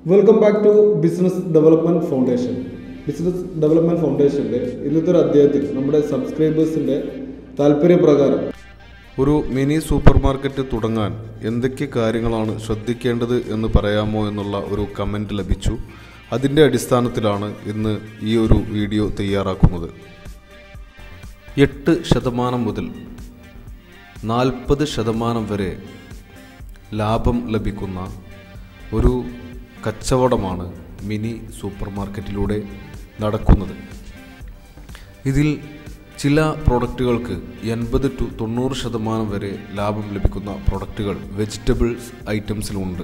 welcome back to business development foundation business development ഫൗണ്ടേഷന്റെ ഇന്നത്തെ ഒരു അധ്യായത്തിൽ നമ്മുടെ സബ്സ്ക്രൈബേഴ്സിന്റെ താല്പര്യപ്രകാരം ഒരു മിനി സൂപ്പർ മാർക്കറ്റ് തുടങ്ങാൻ എന്തൊക്കെ കാര്യങ്ങളാണ് ശ്രദ്ധിക്കേണ്ടത് എന്ന് പറയാമോ എന്നുള്ള ഒരു കമൻറ്റ് ലഭിച്ചു അതിൻ്റെ അടിസ്ഥാനത്തിലാണ് ഇന്ന് ഈ ഒരു വീഡിയോ തയ്യാറാക്കുന്നത് എട്ട് ശതമാനം മുതൽ നാൽപ്പത് ശതമാനം വരെ ലാഭം ലഭിക്കുന്ന ഒരു കച്ചവടമാണ് മിനി സൂപ്പർ മാർക്കറ്റിലൂടെ നടക്കുന്നത് ഇതിൽ ചില പ്രോഡക്റ്റുകൾക്ക് എൺപത് ടു തൊണ്ണൂറ് ശതമാനം വരെ ലാഭം ലഭിക്കുന്ന പ്രോഡക്റ്റുകൾ വെജിറ്റബിൾസ് ഐറ്റംസിലുണ്ട്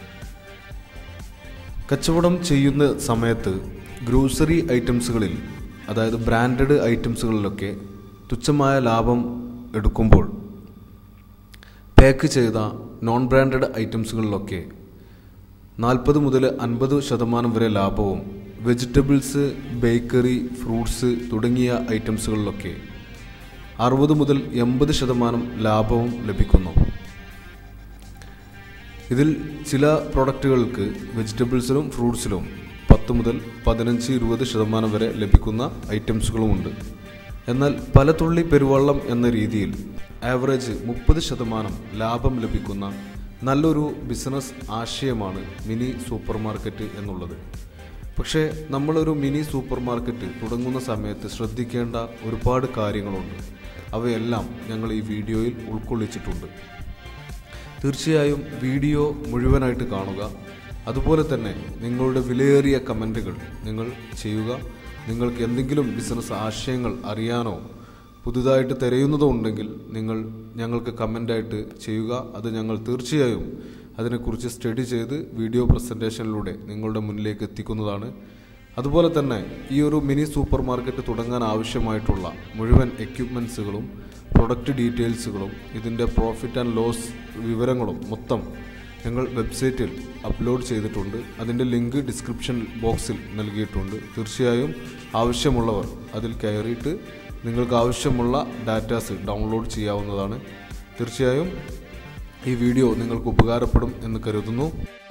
കച്ചവടം ചെയ്യുന്ന സമയത്ത് ഗ്രോസറി ഐറ്റംസുകളിൽ അതായത് ബ്രാൻഡഡ് ഐറ്റംസുകളിലൊക്കെ തുച്ഛമായ ലാഭം എടുക്കുമ്പോൾ പാക്ക് ചെയ്ത നോൺ ബ്രാൻഡഡ് ഐറ്റംസുകളിലൊക്കെ നാൽപ്പത് മുതൽ അൻപത് ശതമാനം വരെ ലാഭവും വെജിറ്റബിൾസ് ബേക്കറി ഫ്രൂട്ട്സ് തുടങ്ങിയ ഐറ്റംസുകളിലൊക്കെ അറുപത് മുതൽ എൺപത് ശതമാനം ലാഭവും ലഭിക്കുന്നു ഇതിൽ ചില പ്രോഡക്റ്റുകൾക്ക് വെജിറ്റബിൾസിലും ഫ്രൂട്ട്സിലും പത്ത് മുതൽ പതിനഞ്ച് ഇരുപത് ശതമാനം വരെ ലഭിക്കുന്ന ഐറ്റംസുകളുമുണ്ട് എന്നാൽ പല തുള്ളി പെരുവള്ളം എന്ന രീതിയിൽ ആവറേജ് മുപ്പത് ശതമാനം ലാഭം ലഭിക്കുന്ന നല്ലൊരു ബിസിനസ് ആശയമാണ് മിനി സൂപ്പർ മാർക്കറ്റ് എന്നുള്ളത് പക്ഷേ നമ്മളൊരു മിനി സൂപ്പർ മാർക്കറ്റ് തുടങ്ങുന്ന സമയത്ത് ശ്രദ്ധിക്കേണ്ട ഒരുപാട് കാര്യങ്ങളുണ്ട് അവയെല്ലാം ഞങ്ങൾ ഈ വീഡിയോയിൽ ഉൾക്കൊള്ളിച്ചിട്ടുണ്ട് തീർച്ചയായും വീഡിയോ മുഴുവനായിട്ട് കാണുക അതുപോലെ തന്നെ നിങ്ങളുടെ വിലയേറിയ കമൻറ്റുകൾ നിങ്ങൾ ചെയ്യുക നിങ്ങൾക്ക് എന്തെങ്കിലും ബിസിനസ് ആശയങ്ങൾ അറിയാനോ പുതുതായിട്ട് തിരയുന്നതോ ഉണ്ടെങ്കിൽ നിങ്ങൾ ഞങ്ങൾക്ക് കമൻ്റായിട്ട് ചെയ്യുക അത് ഞങ്ങൾ തീർച്ചയായും അതിനെക്കുറിച്ച് സ്റ്റഡി ചെയ്ത് വീഡിയോ പ്രസൻറ്റേഷനിലൂടെ നിങ്ങളുടെ മുന്നിലേക്ക് എത്തിക്കുന്നതാണ് അതുപോലെ തന്നെ ഈ ഒരു മിനി സൂപ്പർ മാർക്കറ്റ് തുടങ്ങാൻ ആവശ്യമായിട്ടുള്ള മുഴുവൻ എക്യുപ്മെൻസുകളും പ്രൊഡക്റ്റ് ഡീറ്റെയിൽസുകളും ഇതിൻ്റെ പ്രോഫിറ്റ് ആൻഡ് ലോസ് വിവരങ്ങളും മൊത്തം ഞങ്ങൾ വെബ്സൈറ്റിൽ അപ്ലോഡ് ചെയ്തിട്ടുണ്ട് അതിൻ്റെ ലിങ്ക് ഡിസ്ക്രിപ്ഷൻ ബോക്സിൽ നൽകിയിട്ടുണ്ട് തീർച്ചയായും ആവശ്യമുള്ളവർ അതിൽ കയറിയിട്ട് നിങ്ങൾക്ക് ആവശ്യമുള്ള ഡാറ്റാസ് ഡൗൺലോഡ് ചെയ്യാവുന്നതാണ് തീർച്ചയായും ഈ വീഡിയോ നിങ്ങൾക്ക് ഉപകാരപ്പെടും എന്ന് കരുതുന്നു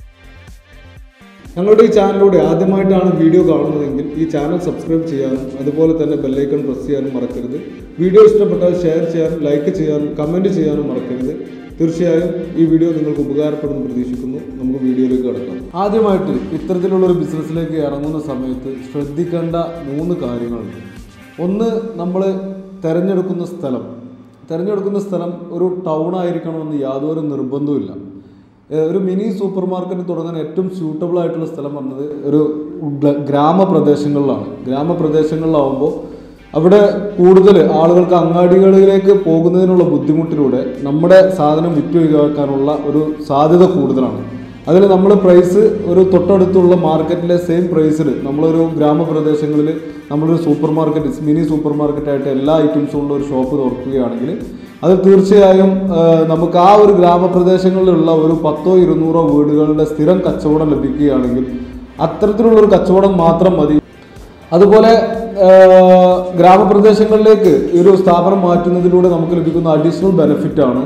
ഞങ്ങളുടെ ഈ ചാനലിലൂടെ ആദ്യമായിട്ടാണ് വീഡിയോ കാണുന്നതെങ്കിൽ ഈ ചാനൽ സബ്സ്ക്രൈബ് ചെയ്യാനും അതുപോലെ തന്നെ ബെല്ലൈക്കൺ പ്രസ് ചെയ്യാനും മറക്കരുത് വീഡിയോ ഇഷ്ടപ്പെട്ടാൽ ഷെയർ ചെയ്യാനും ലൈക്ക് ചെയ്യാനും കമൻറ്റ് ചെയ്യാനും മറക്കരുത് തീർച്ചയായും ഈ വീഡിയോ നിങ്ങൾക്ക് ഉപകാരപ്പെടുമെന്ന് പ്രതീക്ഷിക്കുന്നു നമുക്ക് വീഡിയോയിലേക്ക് കടക്കാം ആദ്യമായിട്ട് ഇത്തരത്തിലുള്ള ഒരു ബിസിനസ്സിലേക്ക് ഇറങ്ങുന്ന സമയത്ത് ശ്രദ്ധിക്കേണ്ട മൂന്ന് കാര്യങ്ങളുണ്ട് ഒന്ന് നമ്മൾ തിരഞ്ഞെടുക്കുന്ന സ്ഥലം തിരഞ്ഞെടുക്കുന്ന സ്ഥലം ഒരു ടൗൺ ആയിരിക്കണമെന്ന് യാതൊരു നിർബന്ധവുമില്ല ഏഹ് ഒരു മിനി സൂപ്പർ മാർക്കറ്റ് തുടങ്ങാൻ ഏറ്റവും സ്യൂട്ടബിൾ ആയിട്ടുള്ള സ്ഥലം പറഞ്ഞത് ഒരു ഗ്ര- ഗ്രാമപ്രദേശങ്ങളിലാണ് ഗ്രാമപ്രദേശങ്ങളിലാവുമ്പോൾ അവിടെ കൂടുതൽ ആളുകൾക്ക് അങ്ങാടികളിലേക്ക് പോകുന്നതിനുള്ള ബുദ്ധിമുട്ടിലൂടെ നമ്മുടെ സാധനം വിറ്റൊഴിവാക്കാനുള്ള ഒരു സാധ്യത കൂടുതലാണ് അതിൽ നമ്മൾ പ്രൈസ് ഒരു തൊട്ടടുത്തുള്ള മാർക്കറ്റിലെ സെയിം പ്രൈസിൽ നമ്മളൊരു ഗ്രാമപ്രദേശങ്ങളിൽ നമ്മളൊരു സൂപ്പർ മാർക്കറ്റ് മിനി സൂപ്പർ മാർക്കറ്റായിട്ട് എല്ലാ ഐറ്റംസും ഉള്ള ഒരു ഷോപ്പ് തുറക്കുകയാണെങ്കിൽ അത് തീർച്ചയായും ആ, നമുക്ക് ആ ഒരു ഗ്രാമപ്രദേശങ്ങളിലുള്ള ഒരു പത്തോ ഇരുന്നൂറോ വീടുകളുടെ സ്ഥിരം കച്ചവടം ലഭിക്കുകയാണെങ്കിൽ അത്തരത്തിലുള്ള ഒരു കച്ചവടം മാത്രം മതി അതുപോലെ ആ, ഗ്രാമപ്രദേശങ്ങളിലേക്ക് ഈ ഒരു സ്ഥാപനം മാറ്റുന്നതിലൂടെ നമുക്ക് ലഭിക്കുന്ന അഡീഷണൽ ബെനിഫിറ്റ് ആണ്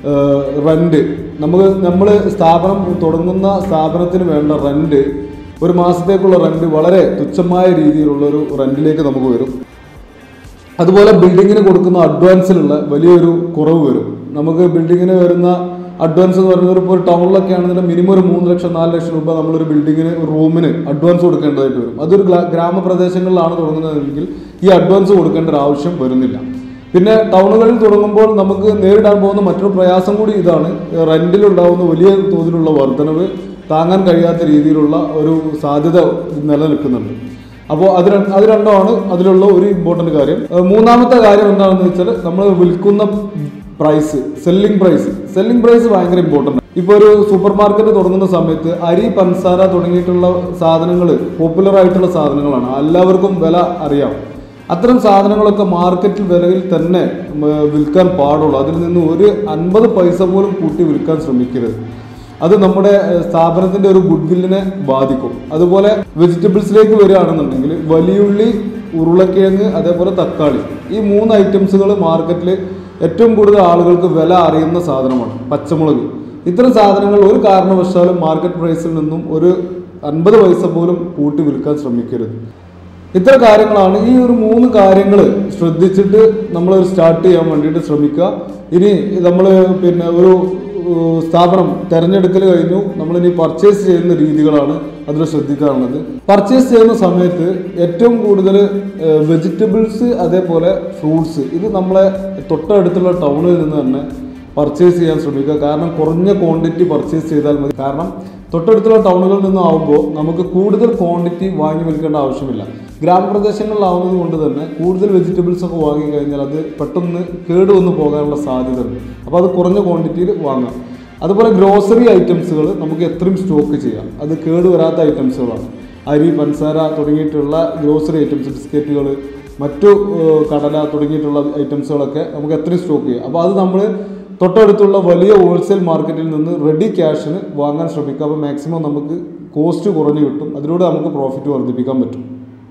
റെന്റ് നമുക്ക് നമ്മൾ സ്ഥാപനം തുടങ്ങുന്ന സ്ഥാപനത്തിന് വേണ്ട റെന്റ് ഒരു മാസത്തേക്കുള്ള റെന്റ് വളരെ തുച്ഛമായ രീതിയിലുള്ള ഒരു റെന്റിലേക്ക് നമുക്ക് വരും അതുപോലെ ബിൽഡിങ്ങിന് കൊടുക്കുന്ന അഡ്വാൻസിലുള്ള വലിയൊരു കുറവ് വരും നമുക്ക് ബിൽഡിങ്ങിന് വരുന്ന അഡ്വാൻസ് എന്ന് പറയുന്നത് ഇപ്പോൾ ഒരു ടൗണിലൊക്കെ ആണെന്നുണ്ടെങ്കിൽ മിനിമം ഒരു മൂന്ന് ലക്ഷം നാല് ലക്ഷം രൂപ നമ്മളൊരു ബിൽഡിങ്ങിന് ഒരു റൂമിന് അഡ്വാൻസ് കൊടുക്കേണ്ടതായിട്ട് വരും അതൊരു ഗ്രാ- ഗ്രാമപ്രദേശങ്ങളിലാണ് തുടങ്ങുന്നതെങ്കിൽ ഈ അഡ്വാൻസ് കൊടുക്കേണ്ട ഒരു ആവശ്യം വരുന്നില്ല പിന്നെ ടൗണുകളിൽ തുടങ്ങുമ്പോൾ നമുക്ക് നേരിടാൻ പോകുന്ന മറ്റൊരു പ്രയാസം കൂടി ഇതാണ് റെന്റിലുണ്ടാവുന്ന വലിയ തോതിലുള്ള വർധനവ് താങ്ങാൻ കഴിയാത്ത രീതിയിലുള്ള ഒരു സാധ്യത നിലനിൽക്കുന്നുണ്ട് അപ്പോൾ അത് ര- അത് രണ്ടുമാണ് അതിലുള്ള ഒരു ഇമ്പോർട്ടന്റ് കാര്യം ഏഹ് മൂന്നാമത്തെ കാര്യം എന്താണെന്ന് വെച്ചാൽ നമ്മൾ വിൽക്കുന്ന price selling price selling price ഭയങ്കര ഇമ്പോർട്ടൻ്റ് ഇപ്പോൾ ഒരു സൂപ്പർ മാർക്കറ്റ് തുടങ്ങുന്ന സമയത്ത് അരി പഞ്ചസാര തുടങ്ങിയിട്ടുള്ള സാധനങ്ങൾ പോപ്പുലർ ആയിട്ടുള്ള സാധനങ്ങളാണ് എല്ലാവർക്കും വില അറിയാം അത്തരം സാധനങ്ങളൊക്കെ മാർക്കറ്റിൽ വിലയിൽ തന്നെ ഉം, വിൽക്കാൻ പാടുള്ളൂ അതിൽ നിന്ന് ഒരു അൻപത് പൈസ പോലും കൂട്ടി വിൽക്കാൻ ശ്രമിക്കരുത് അത് നമ്മുടെ ഏഹ്, സ്ഥാപനത്തിന്റെ ഒരു ഗുഡ് വില്ലിനെ ബാധിക്കും അതുപോലെ വെജിറ്റബിൾസിലേക്ക് വരികയാണെന്നുണ്ടെങ്കിൽ വലിയുള്ളി ഉരുളക്കിഴങ്ങ് അതേപോലെ തക്കാളി ഈ മൂന്ന് ഐറ്റംസുകൾ മാർക്കറ്റിൽ ഏറ്റവും കൂടുതൽ ആളുകൾക്ക് വില അറിയുന്ന സാധനമാണ് പച്ചമുളക് ഇത്തരം സാധനങ്ങൾ ഒരു കാരണവശാലും മാർക്കറ്റ് പ്രൈസിൽ നിന്നും ഒരു അൻപത് പൈസ പോലും കൂട്ടി വിൽക്കാൻ ശ്രമിക്കരുത് ഇത്ര കാര്യങ്ങളാണ് ഈ ഒരു മൂന്ന് കാര്യങ്ങൾ ശ്രദ്ധിച്ചിട്ട് നമ്മൾ സ്റ്റാർട്ട് ചെയ്യാൻ വേണ്ടിയിട്ട് ശ്രമിക്കുക ഇനി നമ്മൾ പിന്നെ ഒരു ഏഹ്, സ്ഥാപനം തിരഞ്ഞെടുക്കൽ കഴിഞ്ഞു നമ്മളിനി പർച്ചേസ് ചെയ്യുന്ന രീതികളാണ് അതിൽ ശ്രദ്ധിക്കാനുള്ളത് പർച്ചേസ് ചെയ്യുന്ന സമയത്ത് ഏറ്റവും കൂടുതൽ വെജിറ്റബിൾസ് അതേപോലെ ഫ്രൂട്ട്സ് ഇത് നമ്മളെ തൊട്ടടുത്തുള്ള ടൗണിൽ നിന്ന് തന്നെ പർച്ചേസ് ചെയ്യാൻ ശ്രമിക്കുക കാരണം കുറഞ്ഞ ക്വാണ്ടിറ്റി പർച്ചേസ് ചെയ്താൽ മതി കാരണം തൊട്ടടുത്തുള്ള ടൗണുകളിൽ നിന്നാവുമ്പോൾ നമുക്ക് കൂടുതൽ ക്വാണ്ടിറ്റി വാങ്ങി വിൽക്കേണ്ട ആവശ്യമില്ല ഗ്രാമപ്രദേശങ്ങളിലാവുന്നത് കൊണ്ട് തന്നെ കൂടുതൽ വെജിറ്റബിൾസ് ഒക്കെ വാങ്ങി കഴിഞ്ഞാൽ അത് പെട്ടെന്ന് കേടുവന്ന് പോകാനുള്ള സാധ്യത ഉണ്ട് അപ്പോൾ അത് കുറഞ്ഞ ക്വാണ്ടിറ്റിയിൽ വാങ്ങാം അതുപോലെ ഗ്രോസറി ഐറ്റംസുകൾ നമുക്ക് എത്രയും സ്റ്റോക്ക് ചെയ്യാം അത് കേട് വരാത്ത ഐറ്റംസുകളാണ് അരി പഞ്ചസാര തുടങ്ങിയിട്ടുള്ള ഗ്രോസറി ഐറ്റംസ് ബിസ്ക്കറ്റുകൾ മറ്റു ഏഹ്, കടല തുടങ്ങിയിട്ടുള്ള ഐറ്റംസുകളൊക്കെ നമുക്ക് എത്രയും സ്റ്റോക്ക് ചെയ്യാം അപ്പോൾ അത് നമ്മൾ തൊട്ടടുത്തുള്ള വലിയ ഹോൾസെയിൽ മാർക്കറ്റിൽ നിന്ന് റെഡി ക്യാഷിന് വാങ്ങാൻ ശ്രമിക്കുക അപ്പോൾ മാക്സിമം നമുക്ക് കോസ്റ്റ് കുറഞ്ഞു കിട്ടും അതിലൂടെ നമുക്ക് പ്രോഫിറ്റ് വർദ്ധിപ്പിക്കാൻ പറ്റും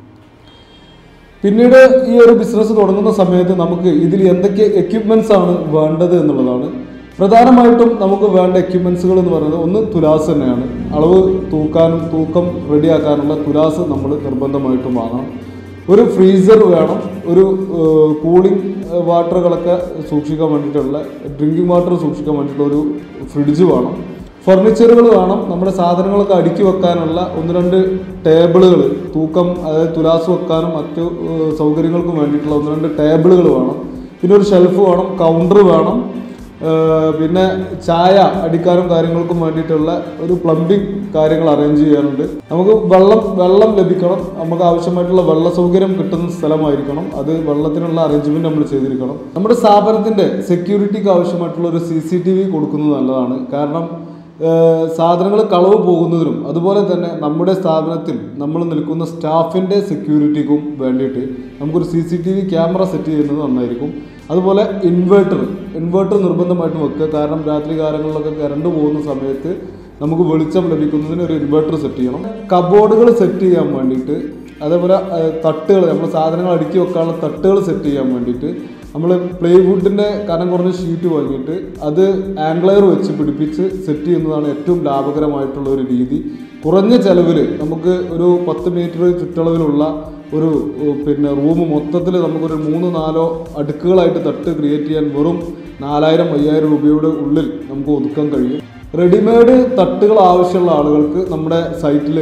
പിന്നീട് ഈ ഒരു ബിസിനസ് തുടങ്ങുന്ന സമയത്ത് നമുക്ക് ഇതിൽ എന്തൊക്കെ എക്യുപ്മെന്റ്സ് ആണ് വേണ്ടത് എന്നുള്ളതാണ് പ്രധാനമായിട്ടും നമുക്ക് വേണ്ട എക്യുപ്മെന്റ്സുകൾ എന്ന് പറയുന്നത് ഒന്ന് തുലാസ് തന്നെയാണ് അളവ് തൂക്കാനും തൂക്കം റെഡിയാക്കാനുള്ള തുലാസ് നമ്മൾ നിർബന്ധമായിട്ടും വാങ്ങണം ഒരു ഫ്രീസർ വേണം ഒരു കൂളിംഗ് വാട്ടറുകളൊക്കെ സൂക്ഷിക്കാൻ വേണ്ടിയിട്ടുള്ള ഡ്രിങ്കിങ് വാട്ടർ സൂക്ഷിക്കാൻ വേണ്ടിയിട്ടുള്ള ഒരു ഫ്രിഡ്ജ് വേണം ഫർണിച്ചറുകൾ വേണം നമ്മുടെ സാധനങ്ങളൊക്കെ അടുക്കി വെക്കാനുള്ള ഒന്ന് രണ്ട് ടേബിളുകൾ തൂക്കം അതായത് തുലാസ് വെക്കാനും മറ്റു ഏഹ്, സൗകര്യങ്ങൾക്കും വേണ്ടിയിട്ടുള്ള ഒന്ന് രണ്ട് ടേബിളുകൾ വേണം പിന്നെ ഒരു ഷെൽഫ് വേണം കൗണ്ടർ വേണം ഏഹ്, പിന്നെ ചായ അടിക്കാനും കാര്യങ്ങൾക്കും വേണ്ടിയിട്ടുള്ള ഒരു പ്ലംബിംഗ് കാര്യങ്ങൾ അറേഞ്ച് ചെയ്യാനുണ്ട് നമുക്ക് വെള്ളം വെള്ളം ലഭിക്കണം നമുക്ക് ആവശ്യമായിട്ടുള്ള വെള്ള സൗകര്യം കിട്ടുന്ന സ്ഥലമായിരിക്കണം അത് വെള്ളത്തിനുള്ള അറേഞ്ച്മെന്റ് നമ്മൾ ചെയ്തിരിക്കണം നമ്മുടെ സ്ഥാപനത്തിന്റെ സെക്യൂരിറ്റിക്ക് ആവശ്യമായിട്ടുള്ള ഒരു സി സി ടി വി കൊടുക്കുന്നത് നല്ലതാണ് കാരണം സാധനങ്ങൾ കളവ് പോകുന്നതിനും അതുപോലെ തന്നെ നമ്മുടെ സ്ഥാപനത്തിൽ നമ്മൾ നിൽക്കുന്ന സ്റ്റാഫിൻ്റെ സെക്യൂരിറ്റിക്കും വേണ്ടിയിട്ട് നമുക്കൊരു C C T V camera set ചെയ്യുന്നത് നന്നായിരിക്കും അതുപോലെ ഇൻവേർട്ടർ ഇൻവേർട്ടർ നിർബന്ധമായിട്ടും വെക്കുക കാരണം രാത്രി കാലങ്ങളിലൊക്കെ കറണ്ട് പോകുന്ന സമയത്ത് നമുക്ക് വെളിച്ചം ലഭിക്കുന്നതിന് ഒരു ഇൻവേർട്ടർ സെറ്റ് ചെയ്യണം കബോർഡുകൾ സെറ്റ് ചെയ്യാൻ വേണ്ടിയിട്ട് അതേപോലെ തട്ടുകൾ നമ്മൾ സാധനങ്ങൾ അടുക്കി വെക്കാനുള്ള തട്ടുകൾ സെറ്റ് ചെയ്യാൻ വേണ്ടിയിട്ട് നമ്മൾ പ്ലൈവുഡിൻ്റെ കനം കുറഞ്ഞ ഷീറ്റ് വാങ്ങിയിട്ട് അത് ആംഗ്ലയർ വെച്ച് പിടിപ്പിച്ച് സെറ്റ് ചെയ്യുന്നതാണ് ഏറ്റവും ലാഭകരമായിട്ടുള്ള ഒരു രീതി കുറഞ്ഞ ചെലവിൽ നമുക്ക് ഒരു പത്ത് മീറ്റർ ചുറ്റളവിലുള്ള ഒരു ഉം, പിന്നെ റൂം മൊത്തത്തിൽ നമുക്കൊരു മൂന്ന് നാലോ അടുക്കുകളായിട്ട് തട്ട് ക്രിയേറ്റ് ചെയ്യാൻ വെറും നാലായിരം അയ്യായിരം രൂപയുടെ ഉള്ളിൽ നമുക്ക് ഒതുക്കാൻ കഴിയും റെഡിമെയ്ഡ് തട്ടുകൾ ആവശ്യമുള്ള ആളുകൾക്ക് നമ്മുടെ സൈറ്റിൽ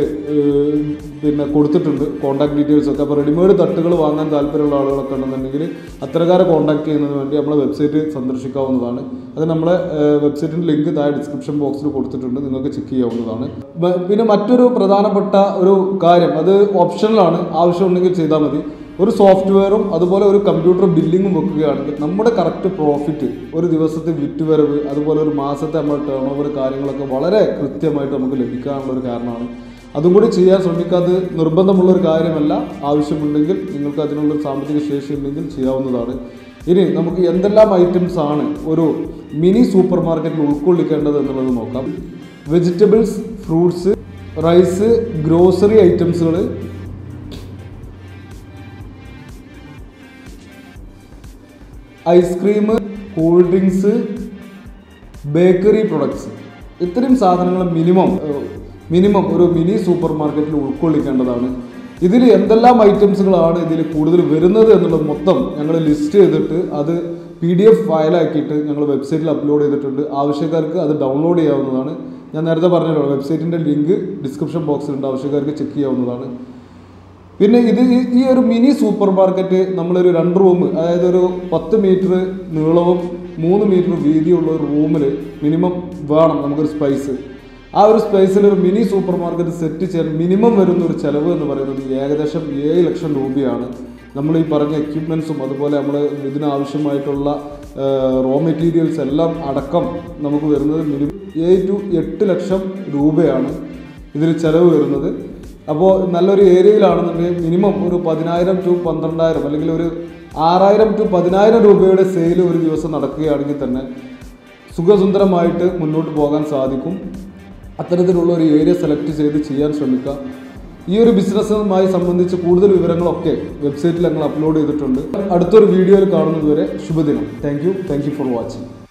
പിന്നെ കൊടുത്തിട്ടുണ്ട് കോൺടാക്ട് ഡീറ്റെയിൽസ് ഒക്കെ അപ്പോൾ റെഡിമെയ്ഡ് തട്ടുകൾ വാങ്ങാൻ താല്പര്യമുള്ള ആളുകളൊക്കെ ഉണ്ടെന്നുണ്ടെങ്കിൽ അത്തരക്കാരെ കോൺടാക്ട് ചെയ്യുന്നതിന് വേണ്ടി നമ്മളെ വെബ്സൈറ്റ് സന്ദർശിക്കാവുന്നതാണ് അത് നമ്മളെ വെബ്സൈറ്റിൻ്റെ ലിങ്ക് താഴെ ഡിസ്ക്രിപ്ഷൻ ബോക്സിൽ കൊടുത്തിട്ടുണ്ട് നിങ്ങൾക്ക് ചെക്ക് ചെയ്യാവുന്നതാണ് ബ- പിന്നെ മറ്റൊരു പ്രധാനപ്പെട്ട ഒരു കാര്യം അത് ഓപ്ഷനിലാണ് ആവശ്യമുണ്ടെങ്കിൽ ചെയ്താൽ മതി ഒരു സോഫ്റ്റ്വെയറും അതുപോലെ ഒരു കമ്പ്യൂട്ടർ ബില്ലിങ്ങും വെക്കുകയാണെങ്കിൽ നമ്മുടെ കറക്റ്റ് പ്രോഫിറ്റ് ഒരു ദിവസത്തെ വിറ്റുവരവ് അതുപോലെ ഒരു മാസത്തെ നമ്മുടെ ടേൺ ഓവർ കാര്യങ്ങളൊക്കെ വളരെ കൃത്യമായിട്ട് നമുക്ക് ലഭിക്കാനുള്ള ഒരു കാരണമാണ് അതും കൂടി ചെയ്യാൻ ശ്രമിക്കാതെ നിർബന്ധമുള്ള ഒരു കാര്യമല്ല ആവശ്യമുണ്ടെങ്കിൽ നിങ്ങൾക്ക് അതിനുള്ള സാമ്പത്തിക ശേഷി ഉണ്ടെങ്കിൽ ചെയ്യാവുന്നതാണ് ഇനി നമുക്ക് എന്തെല്ലാം ഐറ്റംസ് ആണ് ഒരു മിനി സൂപ്പർ മാർക്കറ്റിൽ ഉൾക്കൊള്ളിക്കേണ്ടത് എന്നുള്ളത് നോക്കാം വെജിറ്റബിൾസ് ഫ്രൂട്ട്സ് റൈസ് ഗ്രോസറി ഐറ്റംസുകൾ ice cream cool drinks bakery products ഇത്രയും സാധനങ്ങൾ മിനിമം മിനിമം ഒരു മിനി സൂപ്പർ മാർക്കറ്റിൽ ഉൾക്കൊള്ളിക്കേണ്ടതാണ് ഇതിൽ എന്തെല്ലാം ഐറ്റംസുകളാണ് ഇതിൽ കൂടുതൽ വരുന്നത് എന്നുള്ളത് മൊത്തം ഞങ്ങൾ ലിസ്റ്റ് ചെയ്തിട്ട് അത് പി ഡി എഫ് ഫയലാക്കിയിട്ട് ഞങ്ങൾ വെബ്സൈറ്റിൽ അപ്ലോഡ് ചെയ്തിട്ടുണ്ട് ആവശ്യക്കാർക്ക് അത് ഡൗൺലോഡ് ചെയ്യാവുന്നതാണ് ഞാൻ നേരത്തെ പറഞ്ഞല്ലോ വെബ്സൈറ്റിൻ്റെ ലിങ്ക് ഡിസ്ക്രിപ്ഷൻ ബോക്സിലുണ്ട് ആവശ്യക്കാർക്ക് ചെക്ക് ചെയ്യാവുന്നതാണ് പിന്നെ ഇത് ഈ- ഈ ഒരു മിനി സൂപ്പർ മാർക്കറ്റ് നമ്മളൊരു രണ്ട് റൂം അതായത് ഒരു പത്ത് മീറ്റർ നീളവും മൂന്ന് മീറ്റർ വീതിയുള്ള ഒരു റൂമിൽ മിനിമം വേണം നമുക്കൊരു സ്പേസ് ആ ഒരു സ്പേസിൽ ഒരു മിനി സൂപ്പർ മാർക്കറ്റ് സെറ്റ് ചെയ്യാൻ മിനിമം വരുന്ന ഒരു ചിലവ് എന്ന് പറയുന്നത് ഏകദേശം ഏഴ് ലക്ഷം രൂപയാണ് നമ്മൾ ഈ പറഞ്ഞ എക്യുപ്മെൻസും അതുപോലെ നമ്മൾ ഇതിനാവശ്യമായിട്ടുള്ള റോ മെറ്റീരിയൽസ് എല്ലാം അടക്കം നമുക്ക് വരുന്നത് മിനിമം ഏഴ് ടു എട്ട് ലക്ഷം രൂപയാണ് ഇതിൽ ചിലവ് വരുന്നത് അപ്പോൾ നല്ലൊരു ഏരിയയിലാണെന്നുണ്ടെങ്കിൽ മിനിമം ഒരു പതിനായിരം ടു പന്ത്രണ്ടായിരം അല്ലെങ്കിൽ ഒരു ആറായിരം ടു പതിനായിരം രൂപയുടെ സെയിൽ ഒരു ദിവസം നടക്കുകയാണെങ്കിൽ തന്നെ സുഖസുന്ദരമായിട്ട് മുന്നോട്ട് പോകാൻ സാധിക്കും അത്തരത്തിലുള്ള ഒരു ഏരിയ സെലക്ട് ചെയ്ത് ചെയ്യാൻ ശ്രമിക്കുക ഈ ഒരു ബിസിനസ്സുമായി സംബന്ധിച്ച് കൂടുതൽ വിവരങ്ങളൊക്കെ വെബ്സൈറ്റിൽ ഞങ്ങൾ അപ്ലോഡ് ചെയ്തിട്ടുണ്ട് അടുത്തൊരു വീഡിയോയിൽ കാണുന്നതുവരെ ശുഭദിനം thank you thank you for watching